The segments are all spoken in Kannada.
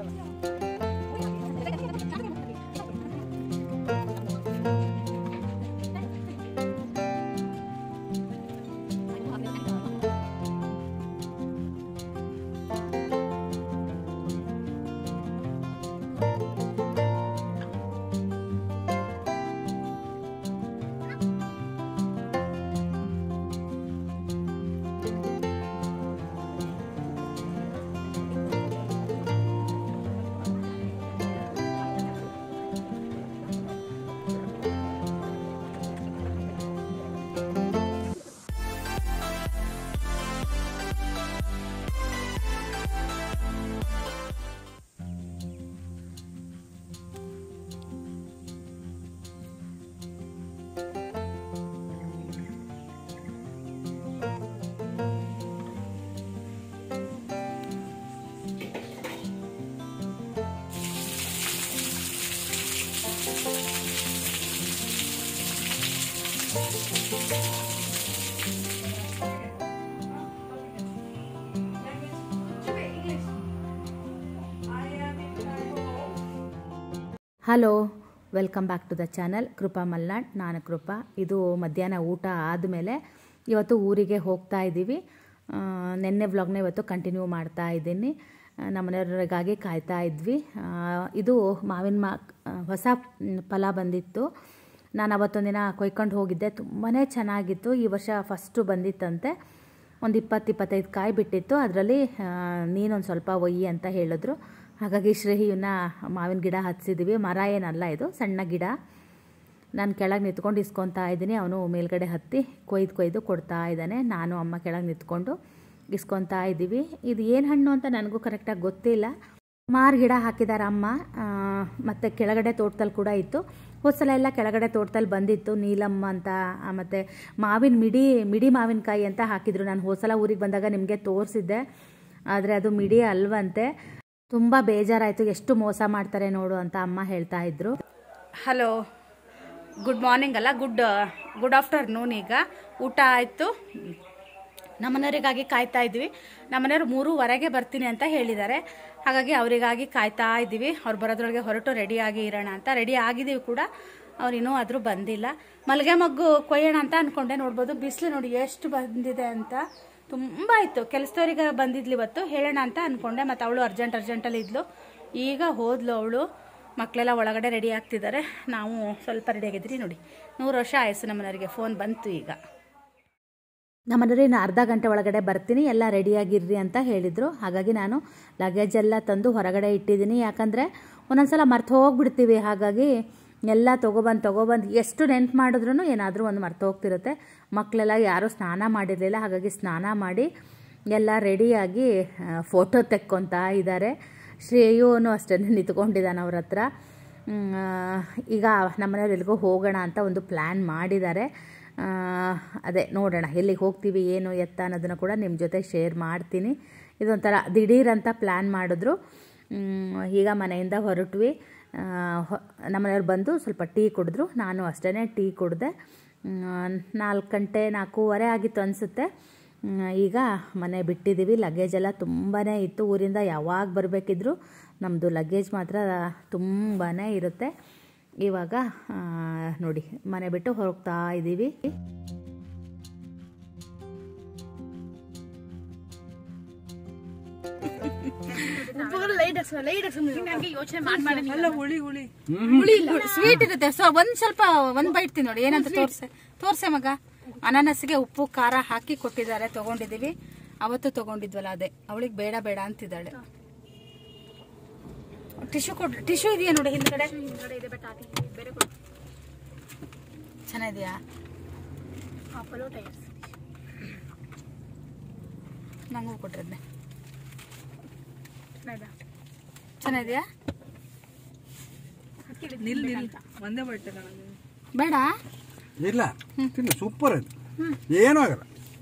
hello welcome back to the channel Krupa Malnad ನಾನು ಕೃಪಾ ಇದು ಮಧ್ಯಾಹ್ನ ಊಟ ಆದಮೇಲೆ ಇವತ್ತು ಊರಿಗೆ ಹೋಗ್ತಾ ಇದ್ದೀವಿ ಆ, ನೆನ್ನೆ ವ್ಲಾಗ್ನ ಇವತ್ತು ಕಂಟಿನ್ಯೂ ಮಾಡ್ತಾ ಇದ್ದೀನಿ ಆ, ನಮ್ಮನೆಯವರಿಗಾಗಿ ಕಾಯ್ತಾ ಇದ್ವಿ ಆ, ಇದು ಮಾವಿನ ಮಾ ಆ, ಹೊಸ ಮ್, ಫಲ ಬಂದಿತ್ತು ನಾನು ಅವತ್ತೊಂದಿನ ಕೊಯ್ಕೊಂಡು ಹೋಗಿದ್ದೆ ತುಂಬಾ ಚೆನ್ನಾಗಿತ್ತು ಈ ವರ್ಷ ಫಸ್ಟು ಬಂದಿತ್ತಂತೆ ಒಂದು ಇಪ್ಪತ್ತು ಇಪ್ಪತ್ತೈದು ಕಾಯಿ ಬಿಟ್ಟಿತ್ತು ಅದರಲ್ಲಿ ನೀನೊಂದು ಸ್ವಲ್ಪ ಒಯ್ಯಿ ಅಂತ ಹೇಳಿದ್ರು ಹಾಗಾಗಿ ಶ್ರೇಹಿಯನ್ನ ಮಾವಿನ ಗಿಡ ಹಚ್ಚಿದ್ದೀವಿ ಮರ ಏನಲ್ಲ ಇದು ಸಣ್ಣ ಗಿಡ ನಾನು ಕೆಳಗೆ ನಿಂತ್ಕೊಂಡು ಇಸ್ಕೊತಾ ಇದ್ದೀನಿ ಅವನು ಮೇಲ್ಗಡೆ ಹತ್ತಿ ಕೊಯ್ದು ಕೊಯ್ದು ಕೊಡ್ತಾ ಇದ್ದಾನೆ ನಾನು ಅಮ್ಮ ಕೆಳಗೆ ನಿಂತ್ಕೊಂಡು ಇಸ್ಕೊತಾ ಇದ್ದೀವಿ ಇದು ಏನು ಹಣ್ಣು ಅಂತ ನನಗೂ ಕರೆಕ್ಟಾಗಿ ಗೊತ್ತಿಲ್ಲ ಮಾರು ಗಿಡ ಹಾಕಿದ್ದಾರೆ ಅಮ್ಮ ಆ, ಮತ್ತು ಕೆಳಗಡೆ ತೋಟದಲ್ಲಿ ಕೂಡ ಇತ್ತು ಹೋದ ಸಲ ಎಲ್ಲ ಕೆಳಗಡೆ ತೋಟದಲ್ಲಿ ಬಂದಿತ್ತು ನೀಲಮ್ಮ ಅಂತ ಆ, ಮತ್ತು ಮಾವಿನ ಮಿಡಿ ಮಿಡಿ ಮಾವಿನಕಾಯಿ ಅಂತ ಹಾಕಿದ್ರು ನಾನು ಹೋದ ಸಲ ಊರಿಗೆ ಬಂದಾಗ ನಿಮಗೆ ತೋರಿಸಿದ್ದೆ ಆದರೆ ಅದು ಮಿಡಿ ಅಲ್ವಂತೆ ತುಂಬ ಬೇಜಾರಾಯಿತು ಎಷ್ಟು ಮೋಸ ಮಾಡ್ತಾರೆ ನೋಡು ಅಂತ ಅಮ್ಮ ಹೇಳ್ತಾ ಇದ್ರು ಹಲೋ ಗುಡ್ ಮಾರ್ನಿಂಗ್ ಅಲ್ಲ ಗುಡ್ ಗುಡ್ ಆಫ್ಟರ್ನೂನ್ ಈಗ ಊಟ ಆಯಿತು ನಮ್ಮನೆಯವರಿಗಾಗಿ ಕಾಯ್ತಾ ಇದ್ವಿ ನಮ್ಮನೆಯವರು ಮೂರುವರೆಗೆ ಬರ್ತೀನಿ ಅಂತ ಹೇಳಿದ್ದಾರೆ ಹಾಗಾಗಿ ಅವರಿಗಾಗಿ ಕಾಯ್ತಾ ಇದ್ದೀವಿ ಅವ್ರು ಬರೋದ್ರೊಳಗೆ ಹೊರಟು ರೆಡಿಯಾಗಿ ಇರೋಣ ಅಂತ ರೆಡಿ ಆಗಿದ್ದೀವಿ ಕೂಡ ಅವ್ರು ಇನ್ನೂ ಆದರೂ ಬಂದಿಲ್ಲ ಮಲ್ಗೆ ಮಗ್ಗು ಕೊಯ್ಯೋಣ ಅಂತ ಅಂದ್ಕೊಂಡೆ ನೋಡ್ಬೋದು ಬಿಸಿಲು ನೋಡಿ ಎಷ್ಟು ಬಂದಿದೆ ಅಂತ ತುಂಬ ಇತ್ತು ಕೆಲಸದವ್ರಿಗೆ ಬಂದಿದ್ಲು ಇವತ್ತು ಹೇಳೋಣ ಅಂತ ಅಂದ್ಕೊಂಡೆ ಮತ್ತು ಅವಳು ಅರ್ಜೆಂಟ್ ಅರ್ಜೆಂಟಲ್ಲಿ ಇದ್ಲು ಈಗ ಹೋದ್ಲು ಅವಳು ಮಕ್ಕಳೆಲ್ಲ ಒಳಗಡೆ ರೆಡಿ ಆಗ್ತಿದ್ದಾರೆ ನಾವು ಸ್ವಲ್ಪ ರೆಡಿ ಆಗಿದ್ರಿ ನೋಡಿ ನೂರು ವರ್ಷ ಆಯಸ್ಸು ನಮ್ಮನೆಯವರಿಗೆ ಫೋನ್ ಬಂತು ಈಗ ನಮ್ಮನೆಯವರು ಇನ್ನು ಅರ್ಧ ಗಂಟೆ ಒಳಗಡೆ ಬರ್ತೀನಿ ಎಲ್ಲ ರೆಡಿಯಾಗಿರ್ರಿ ಅಂತ ಹೇಳಿದರು ಹಾಗಾಗಿ ನಾನು ಲಗೇಜ್ ಎಲ್ಲ ತಂದು ಹೊರಗಡೆ ಇಟ್ಟಿದ್ದೀನಿ ಯಾಕಂದರೆ ಒಂದೊಂದ್ಸಲ ಮರ್ತು ಹೋಗ್ಬಿಡ್ತೀವಿ ಹಾಗಾಗಿ ಎಲ್ಲ ತೊಗೊಬಂದು ತೊಗೊಬಂದು ಎಷ್ಟು ನೆನ್ಪು ಮಾಡಿದ್ರೂ ಏನಾದರೂ ಒಂದು ಮರ್ತು ಹೋಗ್ತಿರುತ್ತೆ ಮಕ್ಕಳೆಲ್ಲ ಯಾರೂ ಸ್ನಾನ ಮಾಡಿರಲಿಲ್ಲ ಹಾಗಾಗಿ ಸ್ನಾನ ಮಾಡಿ ಎಲ್ಲ ರೆಡಿಯಾಗಿ ಫೋಟೋ ತೆಕ್ಕೊತಾ ಇದ್ದಾರೆ ಶ್ರೇಯುನು ಅಷ್ಟೇ ನಿಂತ್ಕೊಂಡಿದ್ದಾನೆ ಅವ್ರ ಹತ್ರ ಹ್ಮ್, ಆ, ಈಗ ನಮ್ಮನೆಯವ್ರು ಎಲ್ಲಿಗೋ ಹೋಗೋಣ ಅಂತ ಒಂದು ಪ್ಲ್ಯಾನ್ ಮಾಡಿದ್ದಾರೆ ಆ, ಅದೇ ನೋಡೋಣ ಎಲ್ಲಿಗೆ ಹೋಗ್ತೀವಿ ಏನು ಎತ್ತ ಅನ್ನೋದನ್ನು ಕೂಡ ನಿಮ್ಮ ಜೊತೆ ಶೇರ್ ಮಾಡ್ತೀನಿ ಇದೊಂಥರ ದಿಢೀರ್ ಅಂತ ಪ್ಲ್ಯಾನ್ ಮಾಡಿದ್ರು ಹ್ಮ್, ಈಗ ಮನೆಯಿಂದ ಹೊರಟ್ವಿ ಆ, ಹೊ- ನಮ್ಮನೆಯವ್ರು ಬಂದು ಸ್ವಲ್ಪ ಟೀ ಕುಡಿದ್ರು ನಾನು ಅಷ್ಟೇ ಟೀ ಕುಡಿದೆ ನಾಲ್ಕು ಗಂಟೆ ನಾಲ್ಕೂವರೆ ಆಗಿತ್ತು ಅನಿಸುತ್ತೆ ಈಗ ಮನೆ ಬಿಟ್ಟಿದ್ದೀವಿ ಲಗೇಜ್ ಎಲ್ಲ ತುಂಬಾ ಇತ್ತು ಊರಿಂದ ಯಾವಾಗ ಬರಬೇಕಿದ್ರು ನಮ್ಮದು ಲಗೇಜ್ ಮಾತ್ರ ತುಂಬಾ ಇರುತ್ತೆ ಇವಾಗ ಆ, ನೋಡಿ ಮನೆ ಬಿಟ್ಟು ಹೋಗ್ತಾ ಇದ್ದೀವಿ ಸ್ವೀಟ್ ಇರುತ್ತೆ ಸೊ ಒಂದ್ ಸ್ವಲ್ಪ ಒಂದ್ ಬೈಟ್ ನೋಡಿ ಏನಂತ ತೋರ್ಸೆ ತೋರ್ಸೆ ಮಗ ಅನಾನಸ್ಗೆ ಉಪ್ಪು ಖಾರ ಹಾಕಿ ಕೊಟ್ಟಿದ್ದಾರೆ ತಗೊಂಡಿದೀವಿ ಅವತ್ತು ತಗೊಂಡಿದ್ವಲ್ಲ ಅದೇ ಅವಳಿಗೆ ಬೇಡ ಬೇಡ ಅಂತಿದ್ದಾಳೆ ಟಿಶ್ಯೂ ಕೊಡ್ ಟಿಶ್ಯೂ ಇದೆಯಾ ನೋಡಿ ಹಿಂದ್ಗಡೆ ಚೆನ್ನಾಗಿದೆಯಾ ನಂಗೂ ಕೊಟ್ಟಿದ್ದೆ ಚೆನ್ನಾಗಿದೆಯಾ ಬೇಡ ಇಲ್ಲ ತಿನ್ನು ಸೂಪರ್ ಅದು ಏನೂ ಆಗಲ್ಲ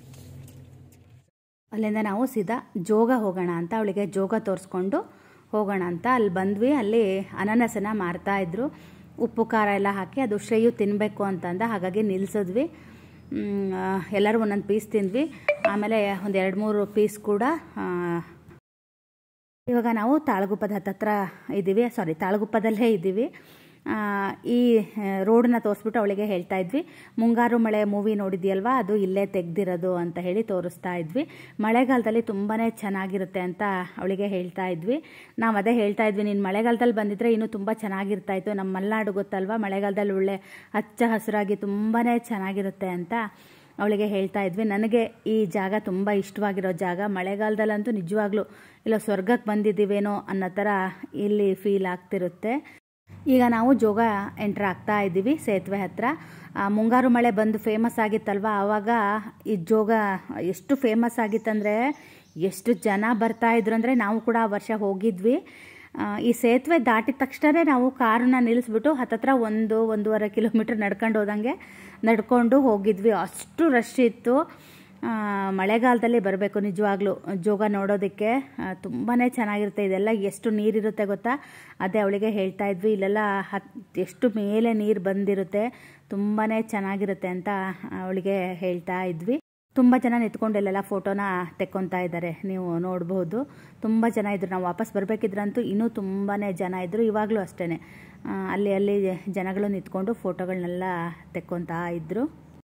ಅಲ್ಲಿಂದ ನಾವು ಸೀದಾ ಜೋಗ ಹೋಗೋಣ ಅಂತ ಅವಳಿಗೆ ಜೋಗ ತೋರಿಸ್ಕೊಂಡು ಹೋಗೋಣ ಅಂತ ಅಲ್ಲಿ ಬಂದ್ವಿ ಅಲ್ಲಿ ಅನಾನಸನ ಮಾರ್ತಾ ಇದ್ರು ಉಪ್ಪು ಖಾರ ಎಲ್ಲ ಹಾಕಿ ಅದು ಶ್ರೇಯು ತಿನ್ನಬೇಕು ಅಂತಂದ ಹಾಗಾಗಿ ನಿಲ್ಸಿದ್ವಿ ಮ್, ಆ, ಎಲ್ಲರೂ ಒಂದೊಂದು ಪೀಸ್ ತಿಂದ್ವಿ ಆಮೇಲೆ ಒಂದು ಎರಡು ಮೂರು ಪೀಸ್ ಕೂಡ ಆ, ಇವಾಗ ನಾವು ತಾಳಗುಪ್ಪದ ಹತ್ತತ್ರ ಇದ್ದೀವಿ ಸಾರಿ ತಾಳಗುಪ್ಪದಲ್ಲೇ ಇದ್ದೀವಿ ಆ, ಈ ರೋಡನ್ನ ತೋರಿಸ್ಬಿಟ್ಟು ಅವಳಿಗೆ ಹೇಳ್ತಾ ಇದ್ವಿ ಮುಂಗಾರು ಮಳೆ ಮೂವಿ ನೋಡಿದ್ಯಲ್ವಾ ಅದು ಇಲ್ಲೇ ತೆಗ್ದಿರೋದು ಅಂತ ಹೇಳಿ ತೋರಿಸ್ತಾ ಇದ್ವಿ ಮಳೆಗಾಲದಲ್ಲಿ ತುಂಬಾ ಚೆನ್ನಾಗಿರುತ್ತೆ ಅಂತ ಅವಳಿಗೆ ಹೇಳ್ತಾ ಇದ್ವಿ ನಾವು ಅದೇ ಹೇಳ್ತಾ ಇದ್ವಿ ನೀನು ಮಳೆಗಾಲದಲ್ಲಿ ಬಂದಿದ್ರೆ ಇನ್ನೂ ತುಂಬ ಚೆನ್ನಾಗಿರ್ತಾ ಇತ್ತು ನಮ್ಮ ಮಲೆನಾಡು ಗೊತ್ತಲ್ವಾ ಮಳೆಗಾಲದಲ್ಲಿ ಒಳ್ಳೆ ಹಚ್ಚ ಹಸಿರಾಗಿ ತುಂಬಾ ಚೆನ್ನಾಗಿರುತ್ತೆ ಅಂತ ಅವಳಿಗೆ ಹೇಳ್ತಾ ಇದ್ವಿ ನನಗೆ ಈ ಜಾಗ ತುಂಬ ಇಷ್ಟವಾಗಿರೋ ಜಾಗ ಮಳೆಗಾಲದಲ್ಲಂತೂ ನಿಜವಾಗ್ಲೂ ಇಲ್ಲ ಸ್ವರ್ಗಕ್ಕೆ ಬಂದಿದ್ದೀವೇನೋ ಅನ್ನೋ ಥರ ಇಲ್ಲಿ ಫೀಲ್ ಆಗ್ತಿರುತ್ತೆ ಈಗ ನಾವು ಜೋಗ ಎಂಟ್ರ್ ಆಗ್ತಾ ಇದ್ದೀವಿ ಸೇತುವೆ ಹತ್ರ ಆ, ಮುಂಗಾರು ಮಳೆ ಬಂದು ಫೇಮಸ್ ಆಗಿತ್ತಲ್ವ ಆವಾಗ ಈ ಜೋಗ ಎಷ್ಟು ಫೇಮಸ್ ಆಗಿತ್ತಂದರೆ ಎಷ್ಟು ಜನ ಬರ್ತಾ ಇದ್ರು ಅಂದರೆ ನಾವು ಕೂಡ ಆ ವರ್ಷ ಹೋಗಿದ್ವಿ ಆ, ಈ ಸೇತುವೆ ದಾಟಿದ ತಕ್ಷಣ ನಾವು ಕಾರನ್ನ ನಿಲ್ಲಿಸ್ಬಿಟ್ಟು ಹತ್ತತ್ರ ಒಂದು ಒಂದೂವರೆ ಕಿಲೋಮೀಟ್ರ್ ನಡ್ಕೊಂಡು ಹೋದಂಗೆ ನಡ್ಕೊಂಡು ಹೋಗಿದ್ವಿ ಅಷ್ಟು ರಶ್ ಇತ್ತು ಆ, ಮಳೆಗಾಲದಲ್ಲಿ ಬರಬೇಕು ನಿಜವಾಗ್ಲೂ ಜೋಗ ನೋಡೋದಕ್ಕೆ ತುಂಬಾ ಚೆನ್ನಾಗಿರುತ್ತೆ ಇದೆಲ್ಲ ಎಷ್ಟು ನೀರಿರುತ್ತೆ ಗೊತ್ತಾ ಅದೇ ಅವಳಿಗೆ ಹೇಳ್ತಾ ಇದ್ವಿ ಇಲ್ಲೆಲ್ಲ ಹತ್ ಎಷ್ಟು ಮೇಲೆ ನೀರು ಬಂದಿರುತ್ತೆ ತುಂಬಾ ಚೆನ್ನಾಗಿರುತ್ತೆ ಅಂತ ಅವಳಿಗೆ ಹೇಳ್ತಾ ಇದ್ವಿ ತುಂಬ ಜನ ನಿಂತ್ಕೊಂಡು ಇಲ್ಲೆಲ್ಲ ಫೋಟೋನ ತೆಕ್ಕೊತಾ ಇದ್ದಾರೆ ನೀವು ನೋಡ್ಬೋದು ತುಂಬ ಜನ ಇದ್ರು ನಾವು ವಾಪಸ್ ಬರಬೇಕಿದ್ರಂತೂ ಇನ್ನೂ ತುಂಬಾ ಜನ ಇದ್ದರು ಇವಾಗಲೂ ಅಷ್ಟೇ ಅಲ್ಲಿ ಅಲ್ಲಿ ಜನಗಳು ನಿಂತ್ಕೊಂಡು ಫೋಟೋಗಳನ್ನೆಲ್ಲ ತೆಕ್ಕೊತಾ ಇದ್ದರು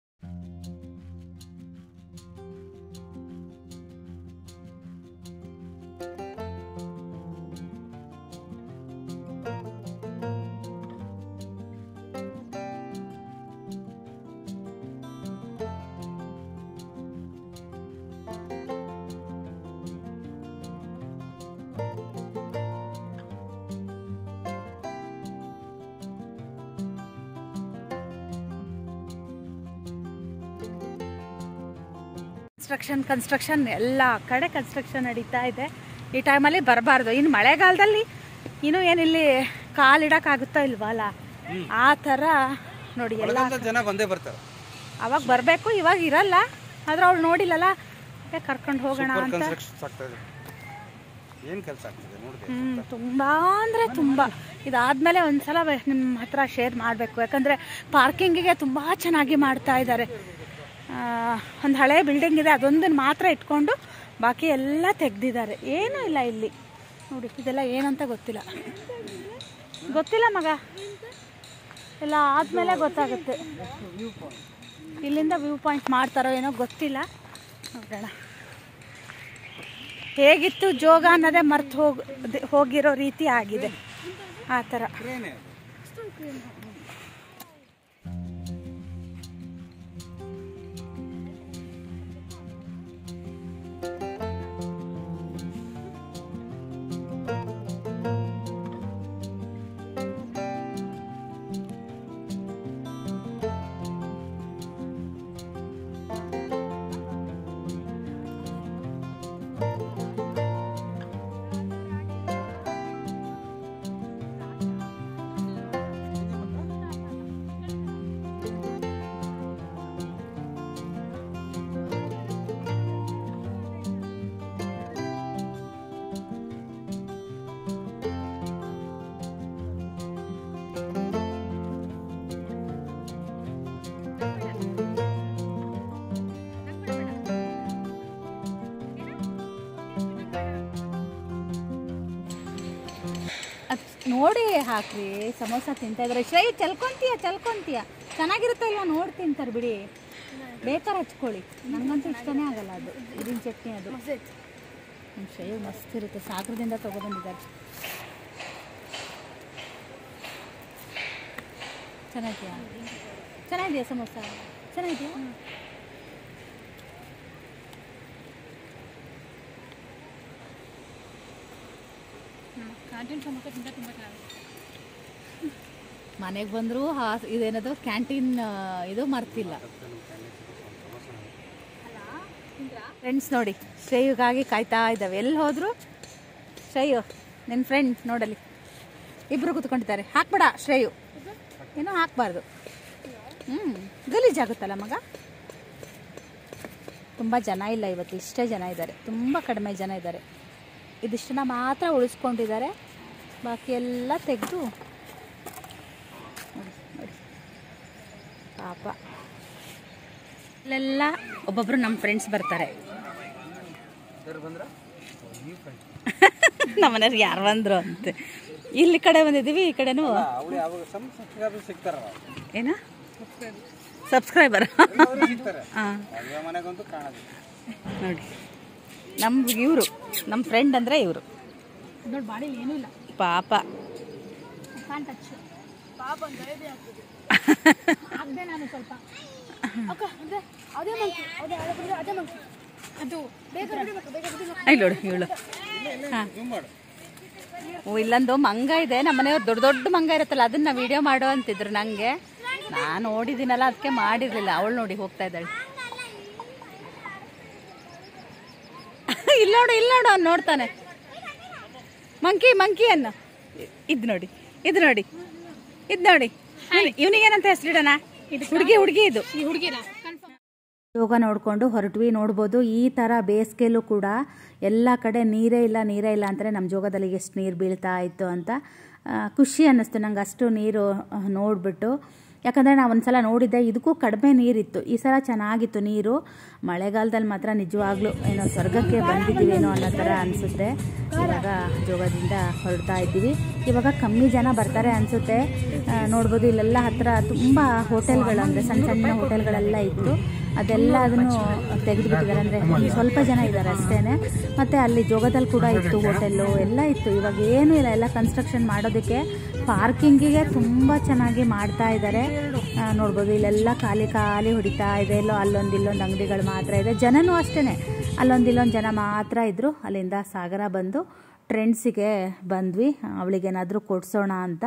ಕನ್ಸ್ಟ್ರಕ್ಷನ್ ಕನ್ಸ್ಟ್ರಕ್ಷನ್ ಎಲ್ಲ ಕಡೆ ಕನ್ಸ್ಟ್ರಕ್ಷನ್ ನಡೀತಾ ಇದೆ ಈ ಟೈಮಲ್ಲಿ ಬರಬಾರ್ದು ಇನ್ನು ಮಳೆಗಾಲದಲ್ಲಿ ಇನ್ನೂ ಏನಿಲ್ಲಿ ಕಾಲಿಡಕ್ಕಾಗುತ್ತೋ ಇಲ್ವಾ ಅಲ್ಲ ಆ ಥರ ನೋಡಿ ಎಲ್ಲ ಮಳೆಗಾಲದಲ್ಲಿ ಜನ ಬಂದೇ ಬರ್ತಾರೆ ಅವಾಗ ಬರಬೇಕು ಇವಾಗ ಇರಲ್ಲ ಆದ್ರೆ ಅವಳು ನೋಡಿಲ್ಲಲ್ಲ ಅದಕ್ಕೆ ಕರ್ಕೊಂಡು ಹೋಗೋಣ ಸೂಪರ್ ಅಂತ ಕನ್ಸ್ಟ್ರಕ್ಷನ್ಸ್ ಆಗ್ತಾ ಇದೆ ಏನು ಕೆಲಸ ಆಗ್ತಿದೆ ನೋಡಿದೆ ಹ್ಮ್ ತುಂಬಾ ಅಂದ್ರೆ ತುಂಬಾ ಇದಾದ್ಮೇಲೆ ಒಂದ್ಸಲ ವೆ- ನಿಮ್ಮ ಹತ್ರ ಶೇರ್ ಮಾಡಬೇಕು ಯಾಕಂದ್ರೆ ಪಾರ್ಕಿಂಗಿಗೆ ತುಂಬಾ ಚೆನ್ನಾಗಿ ಮಾಡ್ತಾ ಇದ್ದಾರೆ ಒಂದು ಹಳೆ ಬಿಲ್ಡಿಂಗ್ ಇದೆ ಅದೊಂದನ್ನು ಮಾತ್ರ ಇಟ್ಕೊಂಡು ಬಾಕಿ ಎಲ್ಲ ತೆಗ್ದಿದ್ದಾರೆ ಏನೂ ಇಲ್ಲ ಇಲ್ಲಿ ನೋಡಿ ಇದೆಲ್ಲ ಏನಂತ ಗೊತ್ತಿಲ್ಲ ಗೊತ್ತಿಲ್ಲ ಮಗ ಎಲ್ಲ ಆದ್ಮೇಲೆ ಗೊತ್ತಾಗುತ್ತೆ ಇಲ್ಲಿಂದ ವ್ಯೂ ಪಾಯಿಂಟ್ ಮಾಡ್ತಾರೋ ಏನೋ ಗೊತ್ತಿಲ್ಲ ನೋಡೋಣ ಹೇಗಿತ್ತು ಜೋಗ ಅನ್ನೋದೇ ಮರ್ತು ಹೋಗ್ ಹೋಗಿರೋ ರೀತಿ ಆಗಿದೆ ಆ ಥರ ಅದ್ ನೋಡಿ ಹಾಕ್ರಿ ಸಮೋಸ ತಿಂತಾ ಇದ್ರೆ ಶ್ರೈ ಚಲ್ಕೊಂತೀಯ ಚಲ್ಕೊಂತೀಯ ಚೆನ್ನಾಗಿರುತ್ತೆ ಇಲ್ವಾ ನೋಡಿ ತಿಂತಾರೆ ಬಿಡಿ ಬೇಕಾದ್ರೆ ಹಚ್ಕೊಳ್ಳಿ ನಂಗಂತೂ ಇಷ್ಟನೇ ಆಗಲ್ಲ ಅದು ಇದಿನ ಚಟ್ನಿ ಅದು ಹ್ಮ್, ಶ್ರೈ ಮಸ್ತ್ ಇರುತ್ತೆ ಸಾಗರದಿಂದ ತಗೊಬಂದಿದ್ದಾರೆ ಚೆನ್ನಾಗಿದೆಯಾ ಚೆನ್ನಾಗಿದೆಯಾ ಸಮೋಸ ಚೆನ್ನಾಗಿದೆಯಾ ಮನೆಗೆ ಬಂದರೂ ಹಾ ಇದೇನದು ಕ್ಯಾಂಟೀನ್ ಇದು ಮರ್ತಿಲ್ಲ ಫ್ರೆಂಡ್ಸ್ ನೋಡಿ ಶ್ರೇಯುಗಾಗಿ ಕಾಯ್ತಾ ಇದ್ದಾವೆ ಎಲ್ಲಿ ಹೋದ್ರು ಶ್ರೇಯು ನಿನ್ನ ಫ್ರೆಂಡ್ ನೋಡಲಿ ಇಬ್ಬರು ಕೂತ್ಕೊಂಡಿದ್ದಾರೆ ಹಾಕ್ಬೇಡ ಶ್ರೇಯು ಏನೋ ಹಾಕ್ಬಾರ್ದು ಹ್ಞೂ ಗಲೀಜಾಗುತ್ತಲ್ಲ ಮಗ ತುಂಬ ಜನ ಇಲ್ಲ ಇವತ್ತು ಇಷ್ಟೇ ಜನ ಇದ್ದಾರೆ ತುಂಬ ಕಡಿಮೆ ಜನ ಇದ್ದಾರೆ ಇದಿಷ್ಟನ್ನ ಮಾತ್ರ ಉಳಿಸ್ಕೊಂಡಿದ್ದಾರೆ ಬಾಕಿ ಎಲ್ಲ ತೆಗೆದು ನೋಡಿ ನೋಡಿ ಪಾಪ ಇಲ್ಲೆಲ್ಲ ಒಬ್ಬೊಬ್ರು ನಮ್ಮ ಫ್ರೆಂಡ್ಸ್ ಬರ್ತಾರೆ ನಮ್ಮನೆಯವ್ರಿಗೆ ಯಾರು ಬಂದರು ಅಂತೆ ಇಲ್ಲಿ ಕಡೆ ಬಂದಿದ್ದೀವಿ ಈ ಕಡೆನೂ ಅವ್ರು ಯಾವಾಗ ಸಂಸ್ಕೃತಿಗಾದ್ರು ಸಿಗ್ತಾರ ಏನ ಸಬ್ಸ್ಕ್ರೈಬರ್ ಸಿಗ್ತಾರೆ ಹಾಂ ಮದುವೆ ಮನೆಗಂತೂ ಕಾಣೋದು ನೋಡಿ ನಮ್ಮ ಇವರು ನಮ್ಮ ಫ್ರೆಂಡ್ ಅಂದರೆ ಇವರು ನೋಡಿ ಬಾಡಿ ಏನೂ ಇಲ್ಲ ಪಾಪ ಕಾನ್ ಟಚ್ ಪಾಪ ಆಗದೆ ನಾನು ಸ್ವಲ್ಪ ಅಕ್ಕ ಅಂದ್ರೆ ಅದೇ ಮಂಕಿ ಅದೇ ಅದೇ ಬಿಡು, ಅದೇ ಮಂಕಿ ಅದು ಬೇಗ ಬಿಡಬೇಕು ಬೇಗ ಬಿಡಬೇಕು ಇಲ್ಲಿ ನೋಡಿ ಇವಳು ಹಾಂ ಜೂಮ್ ಮಾಡು ಓ ಇಲ್ಲೊಂದು ಮಂಗ ಇದೆ ನಮ್ಮ ಮನೆಯವ್ರು ದೊಡ್ಡ ದೊಡ್ಡ ಮಂಗ ಇರುತ್ತಲ್ಲ ಅದನ್ನ ವಿಡಿಯೋ ಮಾಡು ಅಂತಿದ್ರು ನನಗೆ ನಾನು ನೋಡಿದ್ದೀನಲ್ಲ ಅದಕ್ಕೆ ಮಾಡಿರಲಿಲ್ಲ ಅವಳು ನೋಡಿ ಹೋಗ್ತಾ ಇದ್ದಾಳೆ ಇಲ್ಲಿ ನೋಡು ಇಲ್ಲಿ ನೋಡು ಅವ್ನು ನೋಡ್ತಾನೆ ಮಂಕಿ ಮಂಕಿ ಅನ್ನು ಇದು ನೋಡಿ ಇದು ನೋಡಿ ಇದು ನೋಡಿ ಇವನಿಗೇನಂತ ಹೆಸರಿಡೋಣ ಹುಡುಗಿ ಹುಡುಗಿ ಇದು ಈ ಹುಡುಗಿರ ಕನ್ಫರ್ಮ್ ಯೋಗ ನೋಡಿಕೊಂಡು ಹೊರಟ್ವಿ ನೋಡ್ಬೋದು ಈ ಥರ ಬೇಸಿಗೆಲೂ ಕೂಡ ಎಲ್ಲ ಕಡೆ ನೀರೇ ಇಲ್ಲ ನೀರೇ ಇಲ್ಲ ಅಂತಾರೆ ನಮ್ಮ ಜೋಗದಲ್ಲಿ ಎಷ್ಟು ನೀರು ಬೀಳ್ತಾ ಇತ್ತು ಅಂತ ಆ, ಖುಷಿ ಅನ್ನಿಸ್ತು ನಂಗೆ ಅಷ್ಟು ನೀರು ಆ, ನೋಡಿಬಿಟ್ಟು ಯಾಕಂದರೆ ನಾವು ಒಂದ್ಸಲ ನೋಡಿದ್ದೆ ಇದಕ್ಕೂ ಕಡಿಮೆ ನೀರಿತ್ತು ಈ ಸಲ ಚೆನ್ನಾಗಿತ್ತು ನೀರು ಮಳೆಗಾಲದಲ್ಲಿ ಮಾತ್ರ ನಿಜವಾಗ್ಲೂ ಏನೋ ಸ್ವರ್ಗಕ್ಕೆ ಬಂದಿದ್ದೀವೇನೋ ಅನ್ನೋ ಥರ ಅನಿಸುತ್ತೆ ಇವಾಗ ಜೋಗದಿಂದ ಹೊರಡ್ತಾ ಇದ್ದೀವಿ ಇವಾಗ ಕಮ್ಮಿ ಜನ ಬರ್ತಾರೆ ಅನಿಸುತ್ತೆ ನೋಡ್ಬೋದು ಇಲ್ಲೆಲ್ಲ ಹತ್ರ ತುಂಬ ಹೋಟೆಲ್ಗಳು ಅಂದರೆ ಸಣ್ಣ ಸಣ್ಣ ಹೋಟೆಲ್ಗಳೆಲ್ಲ ಇತ್ತು ಅದೆಲ್ಲ ಅದನ್ನು ತೆಗೆದುಬಿಟ್ಟಿದ್ದಾರೆ ಅಂದರೆ ಸ್ವಲ್ಪ ಜನ ಇದ್ದಾರೆ ಅಷ್ಟೇ ಮತ್ತು ಅಲ್ಲಿ ಜೋಗದಲ್ಲಿ ಕೂಡ ಇತ್ತು ಹೋಟೆಲ್ಲು ಎಲ್ಲ ಇತ್ತು ಇವಾಗ ಏನೂ ಇಲ್ಲ ಎಲ್ಲ ಕನ್ಸ್ಟ್ರಕ್ಷನ್ ಮಾಡೋದಕ್ಕೆ ಪಾರ್ಕಿಂಗಿಗೆ ತುಂಬ ಚೆನ್ನಾಗಿ ಮಾಡ್ತಾ ಇದ್ದಾರೆ ಆ, ನೋಡ್ಬೋದು ಇಲ್ಲೆಲ್ಲ ಖಾಲಿ ಖಾಲಿ ಹೊಡಿತಾ ಇದೆ ಎಲ್ಲೋ ಅಲ್ಲೊಂದು ಇಲ್ಲೊಂದು ಅಂಗಡಿಗಳು ಮಾತ್ರ ಇದೆ ಜನನೂ ಅಷ್ಟೇ ಅಲ್ಲೊಂದು ಇಲ್ಲೊಂದು ಜನ ಮಾತ್ರ ಇದ್ದರು ಅಲ್ಲಿಂದ ಸಾಗರ ಬಂದು ಟ್ರೆಂಡ್ಸಿಗೆ ಬಂದ್ವಿ ಅವಳಿಗೇನಾದರೂ ಕೊಡಿಸೋಣ ಅಂತ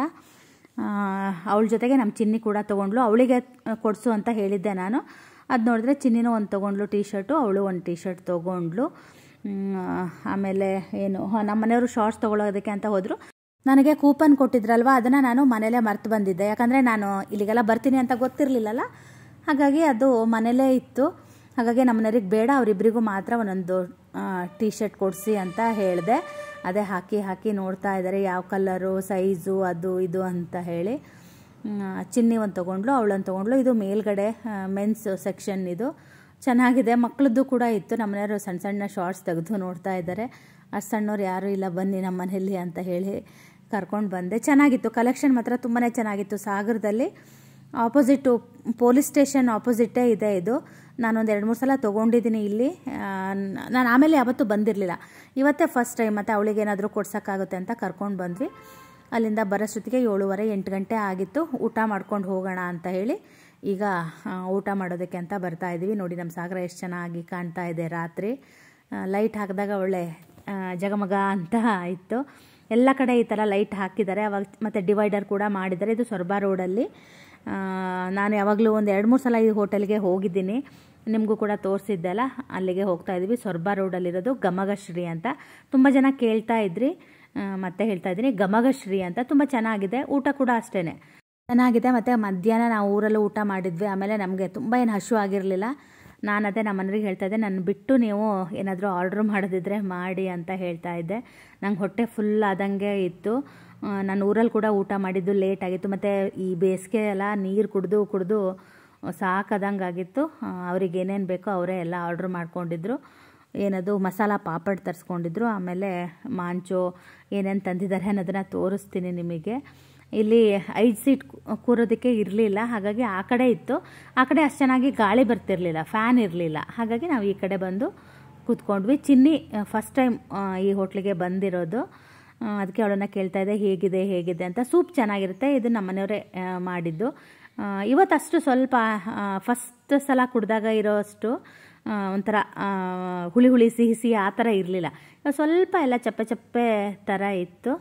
ಅವಳ ಜೊತೆಗೆ ನಮ್ಮ ಚಿನ್ನಿ ಕೂಡ ತೊಗೊಂಡ್ಲು ಅವಳಿಗೆ ಕೊಡಿಸು ಅಂತ ಹೇಳಿದ್ದೆ ನಾನು ಅದು ನೋಡಿದ್ರೆ ಚಿನ್ನಿನೂ ಒಂದು ತೊಗೊಂಡ್ಲು ಟೀ ಶರ್ಟು ಅವಳು ಒಂದು ಟೀ ಶರ್ಟ್ ತೊಗೊಂಡ್ಲು ಮ್, ಆಮೇಲೆ ಏನು ಹ, ನಮ್ಮ ಮನೆಯವರು ಶಾರ್ಟ್ಸ್ ತೊಗೊಳೋದಕ್ಕೆ ಅಂತ ಹೋದರು ನನಗೆ ಕೂಪನ್ ಕೊಟ್ಟಿದ್ರಲ್ವ ಅದನ್ನು ನಾನು ಮನೇಲೇ ಮರ್ತು ಬಂದಿದ್ದೆ ಯಾಕಂದರೆ ನಾನು ಇಲ್ಲಿಗೆಲ್ಲ ಬರ್ತೀನಿ ಅಂತ ಗೊತ್ತಿರಲಿಲ್ಲಲ್ಲ ಹಾಗಾಗಿ ಅದು ಮನೇಲೇ ಇತ್ತು ಹಾಗಾಗಿ ನಮ್ಮ ಮನೆಯವ್ರಿಗೆ ಬೇಡ ಅವರಿಬ್ಬರಿಗೂ ಮಾತ್ರ ಒಂದೊಂದು ಟೀ ಶರ್ಟ್ ಕೊಡಿಸಿ ಅಂತ ಹೇಳಿದೆ ಅದೇ ಹಾಕಿ ಹಾಕಿ ನೋಡ್ತಾ ಇದ್ದಾರೆ ಯಾವ ಕಲರು ಸೈಜು ಅದು ಇದು ಅಂತ ಹೇಳಿ ಮ್, ಚಿನ್ನಿ ಒಂದು ತೊಗೊಂಡ್ಲು ಅವಳೊಂದು ತೊಗೊಂಡ್ಲು ಇದು ಮೇಲ್ಗಡೆ ಮೆನ್ಸ್ ಸೆಕ್ಷನ್ ಇದು ಚೆನ್ನಾಗಿದೆ ಮಕ್ಕಳದ್ದು ಕೂಡ ಇತ್ತು ನಮ್ಮ ಮನೆಯವರು ಸಣ್ಣ ಸಣ್ಣ ಶಾರ್ಟ್ಸ್ ತೆಗೆದು ನೋಡ್ತಾ ಇದ್ದಾರೆ ಅಷ್ಟು ಸಣ್ಣವ್ರು ಯಾರೂ ಇಲ್ಲ ಬನ್ನಿ ನಮ್ಮ ಮನೆಯಲ್ಲಿ ಅಂತ ಹೇಳಿ ಕರ್ಕೊಂಡು ಬಂದೆ ಚೆನ್ನಾಗಿತ್ತು ಕಲೆಕ್ಷನ್ ಮಾತ್ರ ತುಂಬಾ ಚೆನ್ನಾಗಿತ್ತು ಸಾಗರದಲ್ಲಿ ಆಪೋಸಿಟ್ಟು ಪೊಲೀಸ್ ಸ್ಟೇಷನ್ ಆಪೋಸಿಟ್ಟೇ ಇದೆ ಇದು ನಾನೊಂದು ಎರಡು ಮೂರು ಸಲ ತೊಗೊಂಡಿದ್ದೀನಿ ಇಲ್ಲಿ ನಾನು ಆಮೇಲೆ ಯಾವತ್ತೂ ಬಂದಿರಲಿಲ್ಲ ಇವತ್ತೇ ಫಸ್ಟ್ ಟೈಮ್ ಮತ್ತು ಅವಳಿಗೆ ಏನಾದರೂ ಕೊಡ್ಸೋಕ್ಕಾಗುತ್ತೆ ಅಂತ ಕರ್ಕೊಂಡು ಬಂದ್ವಿ ಅಲ್ಲಿಂದ ಬರೋಷ್ಟೊತ್ತಿಗೆ ಏಳುವರೆ ಎಂಟು ಗಂಟೆ ಆಗಿತ್ತು ಊಟ ಮಾಡ್ಕೊಂಡು ಹೋಗೋಣ ಅಂತ ಹೇಳಿ ಈಗ ಆ, ಊಟ ಮಾಡೋದಕ್ಕೆ ಅಂತ ಬರ್ತಾ ಇದ್ದೀವಿ ನೋಡಿ ನಮ್ಮ ಸಾಗರ ಎಷ್ಟು ಚೆನ್ನಾಗಿ ಕಾಣ್ತಾ ಇದೆ ರಾತ್ರಿ ಲೈಟ್ ಹಾಕಿದಾಗ ಒಳ್ಳೆ ಆ, ಜಗಮಗ ಅಂತ ಇತ್ತು ಎಲ್ಲ ಕಡೆ ಈ ಥರ ಲೈಟ್ ಹಾಕಿದ್ದಾರೆ ಅವಾಗ ಮತ್ತು ಡಿವೈಡರ್ ಕೂಡ ಮಾಡಿದ್ದಾರೆ ಇದು ಸೊರಬ ರೋಡಲ್ಲಿ ಆ, ನಾನು ಯಾವಾಗಲೂ ಒಂದು ಎರಡು ಮೂರು ಸಲ ಈ ಹೋಟೆಲ್ಗೆ ಹೋಗಿದ್ದೀನಿ ನಿಮಗೂ ಕೂಡ ತೋರಿಸಿದ್ದೆಲ್ಲ ಅಲ್ಲಿಗೆ ಹೋಗ್ತಾ ಇದ್ದೀವಿ ಸೊರಬ ರೋಡಲ್ಲಿರೋದು ಗಮಗಶ್ರೀ ಅಂತ ತುಂಬ ಜನ ಕೇಳ್ತಾ ಇದ್ರಿ ಆ, ಮತ್ತೆ ಹೇಳ್ತಾ ಇದ್ದೀನಿ ಗಮಗಶ್ರೀ ಅಂತ ತುಂಬ ಚೆನ್ನಾಗಿದೆ ಊಟ ಕೂಡ ಅಷ್ಟೇ ಚೆನ್ನಾಗಿದೆ ಮತ್ತು ಮಧ್ಯಾಹ್ನ ನಾವು ಊರಲ್ಲೂ ಊಟ ಮಾಡಿದ್ವಿ ಆಮೇಲೆ ನಮಗೆ ತುಂಬ ಏನು ಹಶು ಆಗಿರಲಿಲ್ಲ ನಾನು ಅದೇ ನಮ್ಮ ಮನೆಯವ್ರಿಗೆ ಹೇಳ್ತಾ ಇದ್ದೆ ನನ್ನ ಬಿಟ್ಟು ನೀವು ಏನಾದರೂ ಆರ್ಡ್ರ್ ಮಾಡೋದಿದ್ರೆ ಮಾಡಿ ಅಂತ ಹೇಳ್ತಾ ಇದ್ದೆ ನಂಗೆ ಹೊಟ್ಟೆ ಫುಲ್ ಆದಂಗೆ ಇತ್ತು ಆ, ನಾನು ಊರಲ್ಲಿ ಕೂಡ ಊಟ ಮಾಡಿದ್ದು ಲೇಟ್ ಆಗಿತ್ತು ಮತ್ತು ಈ ಬೇಸಿಗೆ ಎಲ್ಲ ನೀರು ಕುಡಿದು ಕುಡಿದು ಸಾಕಾದಂಗೆ ಆಗಿತ್ತು ಅವ್ರಿಗೆ ಏನೇನು ಬೇಕೋ ಅವರೇ ಎಲ್ಲ ಆರ್ಡ್ರ್ ಮಾಡ್ಕೊಂಡಿದ್ರು ಏನದು ಮಸಾಲ ಪಾಪಡ್ ತರಿಸ್ಕೊಂಡಿದ್ರು ಆಮೇಲೆ ಮಾಂಚು ಏನೇನು ತಂದಿದ್ದಾರೆ ಅನ್ನೋದನ್ನು ತೋರಿಸ್ತೀನಿ ನಿಮಗೆ ಇಲ್ಲಿ ಐದು ಸೀಟ್ ಕೂರೋದಕ್ಕೆ ಇರಲಿಲ್ಲ ಹಾಗಾಗಿ ಆ ಕಡೆ ಇತ್ತು ಆ ಕಡೆ ಅಷ್ಟು ಚೆನ್ನಾಗಿ ಗಾಳಿ ಬರ್ತಿರಲಿಲ್ಲ ಫ್ಯಾನ್ ಇರಲಿಲ್ಲ ಹಾಗಾಗಿ ನಾವು ಈ ಕಡೆ ಬಂದು ಕೂತ್ಕೊಂಡ್ವಿ ಚಿನ್ನಿ ಫಸ್ಟ್ ಟೈಮ್ ಈ ಹೋಟ್ಲಿಗೆ ಬಂದಿರೋದು ಆ, ಅದಕ್ಕೆ ಅವಳನ್ನ ಕೇಳ್ತಾ ಇದ್ದೆ ಹೇಗಿದೆ ಹೇಗಿದೆ ಅಂತ ಸೂಪ್ ಚೆನ್ನಾಗಿರುತ್ತೆ ಇದು ನಮ್ಮ ಮನೆಯವರೇ ಆ, ಮಾಡಿದ್ದು ಆ, ಇವತ್ತಷ್ಟು ಸ್ವಲ್ಪ ಫಸ್ಟ್ ಸಲ ಕುಡಿದಾಗ ಇರೋಷ್ಟು ಆ, ಒಂಥರ ಆ, ಹುಳಿ ಹುಳಿ ಸಿಹಿ ಸಿಹಿ ಆ ಥರ ಇರಲಿಲ್ಲ ಸ್ವಲ್ಪ ಎಲ್ಲ ಚಪ್ಪೆ ಚಪ್ಪೆ ಥರ ಇತ್ತು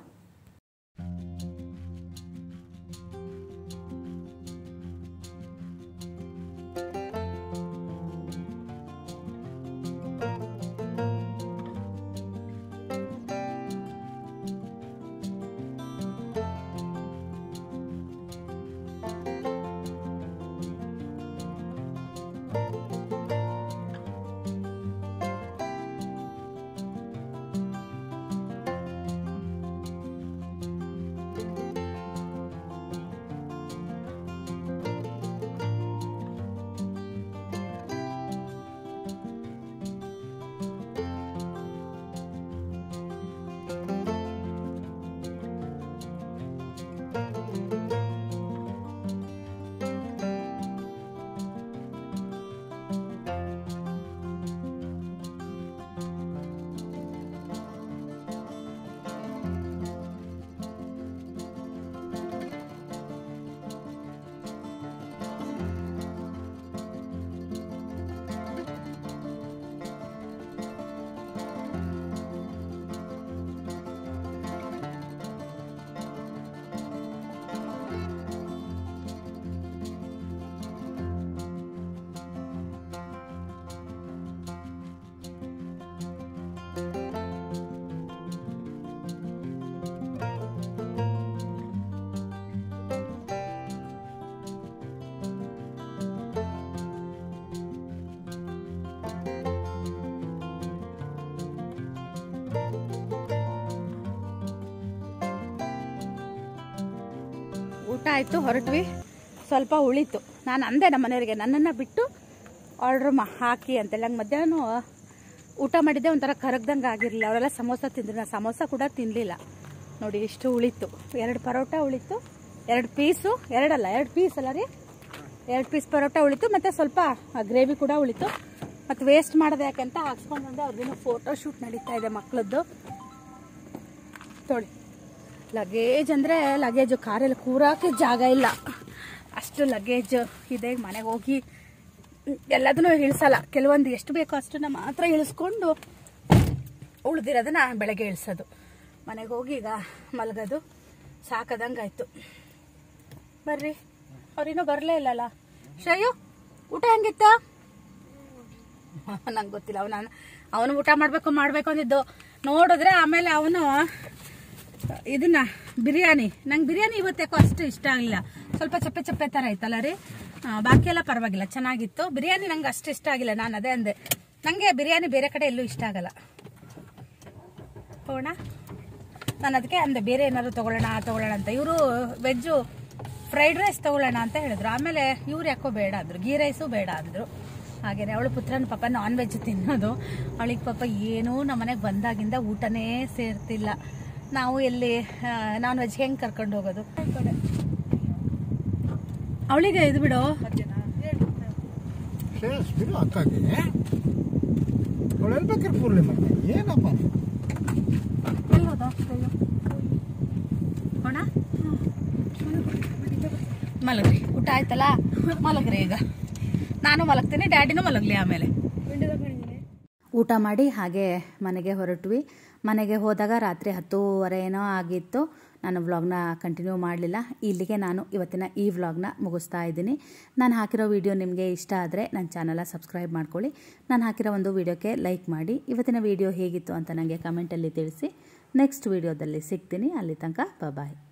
ಊಟ ಆಯಿತು ಹೊರಟ್ವಿ ಸ್ವಲ್ಪ ಉಳಿತು ನಾನು ಅಂದೆ ನಮ್ಮ ಮನೆಯವರಿಗೆ ನನ್ನನ್ನು ಬಿಟ್ಟು ಆರ್ಡ್ರ್ ಮಾ ಹಾಕಿ ಅಂತೆಲ್ಲ ನಂಗೆ ಮಧ್ಯಾಹ್ನ ಊಟ ಮಾಡಿದ್ದೆ ಒಂಥರ ಕರಗ್ದಂಗೆ ಆಗಿರಲಿಲ್ಲ ಅವರೆಲ್ಲ ಸಮೋಸ ತಿಂದ್ರು ನಾನು ಸಮೋಸ ಕೂಡ ತಿನ್ನಲಿಲ್ಲ ನೋಡಿ ಇಷ್ಟು ಉಳಿತು ಎರಡು ಪರೋಟ ಉಳಿತು ಎರಡು ಪೀಸು ಎರಡಲ್ಲ ಎರಡು ಪೀಸ್ ಅಲ್ಲ ರೀ ಎರಡು ಪೀಸ್ ಪರೋಟ ಉಳಿತು ಮತ್ತು ಸ್ವಲ್ಪ ಗ್ರೇವಿ ಕೂಡ ಉಳಿತು ಮತ್ತು ವೇಸ್ಟ್ ಮಾಡೋದು ಯಾಕೆ ಅಂತ ಹಾಕ್ಸ್ಕೊಂಡು ಬಂದೆ ಅವ್ರದ್ದೇನೋ ಫೋಟೋ ಶೂಟ್ ನಡೀತಾ ಇದೆ ಮಕ್ಕಳದ್ದು ತೊಳಿ ಲಗೇಜ್ ಅಂದರೆ ಲಗೇಜು ಕಾರಲ್ಲಿ ಕೂರಕ್ಕೆ ಜಾಗ ಇಲ್ಲ ಅಷ್ಟು ಲಗೇಜ್ ಇದೆ ಮನೆಗೆ ಹೋಗಿ ಎಲ್ಲದನ್ನೂ ಇಳಿಸಲ್ಲ ಕೆಲವೊಂದು ಎಷ್ಟು ಬೇಕೋ ಅಷ್ಟನ್ನ ಮಾತ್ರ ಇಳಿಸ್ಕೊಂಡು ಉಳ್ದಿರೋದನ್ನ ಬೆಳಗ್ಗೆ ಇಳಿಸೋದು ಮನೆಗೆ ಹೋಗಿ ಈಗ ಮಲಗೋದು ಸಾಕದಂಗೆ ಆಯಿತು ಬರ್ರಿ ಅವ್ರಿನ್ನೂ ಬರಲೇ ಇಲ್ಲಲ್ಲ ಶ್ರೇಯು ಊಟ ಹೆಂಗಿತ್ತು ನಂಗೆ ಗೊತ್ತಿಲ್ಲ ಅವನು ಅವನು ಊಟ ಮಾಡಬೇಕು ಮಾಡಬೇಕು ಅಂದಿದ್ದು ನೋಡಿದ್ರೆ ಆಮೇಲೆ ಅವನು ಇದನ್ನ ಬಿರಿಯಾನಿ ನಂಗೆ ಬಿರಿಯಾನಿ ಇವತ್ತೇಕೋ ಅಷ್ಟು ಇಷ್ಟ ಆಗಲಿಲ್ಲ ಸ್ವಲ್ಪ ಚಪ್ಪೆ ಚಪ್ಪೆ ಥರ ಇತ್ತಲ್ಲ ರೀ ಆ, ಬಾಕಿ ಎಲ್ಲ ಪರವಾಗಿಲ್ಲ ಚೆನ್ನಾಗಿತ್ತು ಬಿರಿಯಾನಿ ನಂಗೆ ಅಷ್ಟು ಇಷ್ಟ ಆಗಿಲ್ಲ ನಾನು ಅದೇ ಅಂದೆ ನನಗೆ ಬಿರಿಯಾನಿ ಬೇರೆ ಕಡೆ ಎಲ್ಲೂ ಇಷ್ಟ ಆಗಲ್ಲ ಹೋಗೋಣ ನಾನು ಅದಕ್ಕೆ ಅಂದೆ ಬೇರೆ ಏನಾದ್ರು ತೊಗೊಳ್ಳೋಣ ತೊಗೊಳ್ಳೋಣ ಅಂತ ಇವರು ವೆಜ್ಜು ಫ್ರೈಡ್ ರೈಸ್ ತೊಗೊಳ್ಳೋಣ ಅಂತ ಹೇಳಿದ್ರು ಆಮೇಲೆ ಇವ್ರು ಯಾಕೋ ಬೇಡ ಅಂದರು ಗೀ ರೈಸು ಬೇಡ ಅಂದರು ಹಾಗೇನೆ ಅವಳು ಪುತ್ರನ ಪಾಪ ನಾನ್ ವೆಜ್ ತಿನ್ನೋದು ಅವಳಿಗೆ ಪಾಪ ಏನೂ ನಮ್ಮನೆಗೆ ಬಂದಾಗಿಂದ ಊಟನೇ ಸೇರ್ತಿಲ್ಲ ನಾವು ಎಲ್ಲಿ ನಾನ್ ವೆಜ್ ಹೆಂಗೆ ಕರ್ಕೊಂಡು ಹೋಗೋದು ಅವಳಿಗೆ ಇದು ಬಿಡು ಶ್ರೇಯಸ್ ಬಿಡು ಅಕ್ಕಾಗೆ ಅವಳು ಎಲ್ಲಿ ಬೇಕಾದ್ರೆ ಕೂರ್ಲಿ ಮತ್ತೆ ಏನಪ್ಪ ಎಲ್ಲಿ ಹೋದ ಹೋಣ ಮಲಗ್ರಿ ಊಟ ಆಯ್ತಲ್ಲ ಮಲಗ್ರಿ ಈಗ ನಾನು ಮಲಗ್ತೀನಿ ಡ್ಯಾಡಿನೂ ಮಲಗ್ಲಿ ಆಮೇಲೆ ಊಟ ಮಾಡಿ ಹಾಗೆ ಮನೆಗೆ ಹೊರಟ್ವಿ ಮನೆಗೆ ಹೋದಾಗ ರಾತ್ರಿ ಹತ್ತೂವರೆ ಏನೋ ಆಗಿತ್ತು ನಾನು ವ್ಲಾಗ್ನ ಕಂಟಿನ್ಯೂ ಮಾಡಲಿಲ್ಲ ಇಲ್ಲಿಗೆ ನಾನು ಇವತ್ತಿನ ಈ ವ್ಲಾಗ್ನ ಮುಗಿಸ್ತಾ ಇದ್ದೀನಿ ನಾನು ಹಾಕಿರೋ ವಿಡಿಯೋ ನಿಮಗೆ ಇಷ್ಟ ಆದರೆ ನನ್ನ ಚಾನಲ ಸಬ್ಸ್ಕ್ರೈಬ್ ಮಾಡ್ಕೊಳ್ಳಿ ನಾನು ಹಾಕಿರೋ ಒಂದು ವಿಡಿಯೋಕ್ಕೆ ಲೈಕ್ ಮಾಡಿ ಇವತ್ತಿನ ವಿಡಿಯೋ ಹೇಗಿತ್ತು ಅಂತ ನನಗೆ ಕಮೆಂಟಲ್ಲಿ ತಿಳಿಸಿ ನೆಕ್ಸ್ಟ್ ವಿಡಿಯೋದಲ್ಲಿ ಸಿಗ್ತೀನಿ ಅಲ್ಲಿ ತನಕ ಬಾಯ್